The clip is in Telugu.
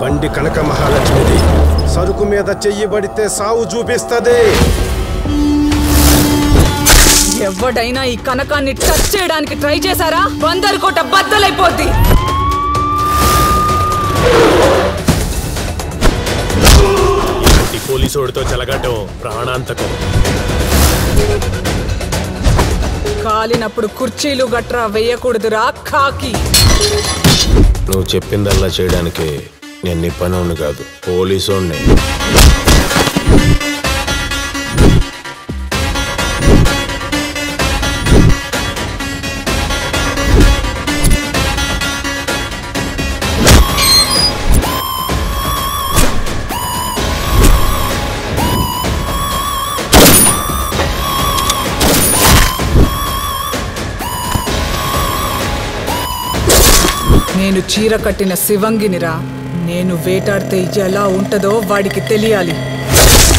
బండి కనక మహాలక్ష్మిది సరుకు మీద చెయ్యి పడితే సావు చూపిస్తది ఎవడైనా ఈ కనకాన్ని టచ్ చేయడానికి ట్రై చేశారా వందరు కోట బద్దలైపోద్ది ఈ పోలీసోడితో చెలగటం ప్రాణాంతకం కాలినప్పుడు కుర్చీలు గట్రా వేయకూడదురా కాకి నువ్వు చెప్పిందల్లా చేయడానికి నేను నీ పనవుని కాదు పోలీసోడిని నేను చీర కట్టిన శివంగినిరా నేను వేటాడితే ఎలా ఉంటదో వాడికి తెలియాలి